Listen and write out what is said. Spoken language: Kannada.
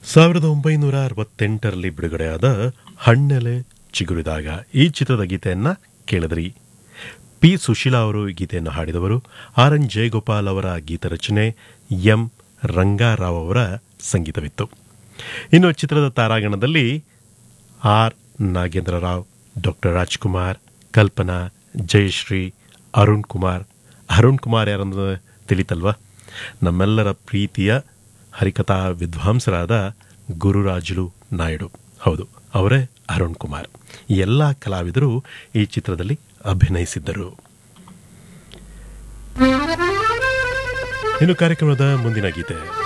ಸಾವಿರದ ಒಂಬೈನೂರ ಅರವತ್ತೆಂಟರಲ್ಲಿ ಬಿಡುಗಡೆಯಾದ ಹಣ್ಣೆಲೆ ಚಿಗುರಿದಾಗ ಈ ಚಿತ್ರದ ಗೀತೆಯನ್ನ ಕೇಳಿದ್ರಿ ಪಿ ಸುಶೀಲಾ ಅವರು ಈ ಗೀತೆಯನ್ನು ಹಾಡಿದವರು ಆರ್ ಎನ್ ಜಯಗೋಪಾಲ್ ಅವರ ಗೀತ ರಚನೆ ಎಂ ರಂಗಾರಾವ್ ಅವರ ಸಂಗೀತವಿತ್ತು ಇನ್ನು ಚಿತ್ರದ ತಾರಾಗಣದಲ್ಲಿ ಆರ್ ನಾಗೇಂದ್ರ ರಾವ್ ಡಾಕ್ಟರ್ ರಾಜ್ಕುಮಾರ್ ಕಲ್ಪನಾ ಜಯಶ್ರೀ ಅರುಣ್ ಕುಮಾರ್ ಅರುಣ್ ಕುಮಾರ್ ಯಾರಂದ್ರೆ ತಿಳಿತಲ್ವಾ ನಮ್ಮೆಲ್ಲರ ಪ್ರೀತಿಯ ಹರಿಕಥಾ ವಿದ್ವಾಂಸರಾದ ಗುರುರಾಜುಲು ನಾಯ್ಡು ಹೌದು ಅವರೇ ಅರುಣ್ ಕುಮಾರ್ ಈ ಎಲ್ಲ ಕಲಾವಿದರು ಈ ಚಿತ್ರದಲ್ಲಿ ಅಭಿನಯಿಸಿದ್ದರು ಇನ್ನು ಕಾರ್ಯಕ್ರಮದ ಮುಂದಿನ ಗೀತೆ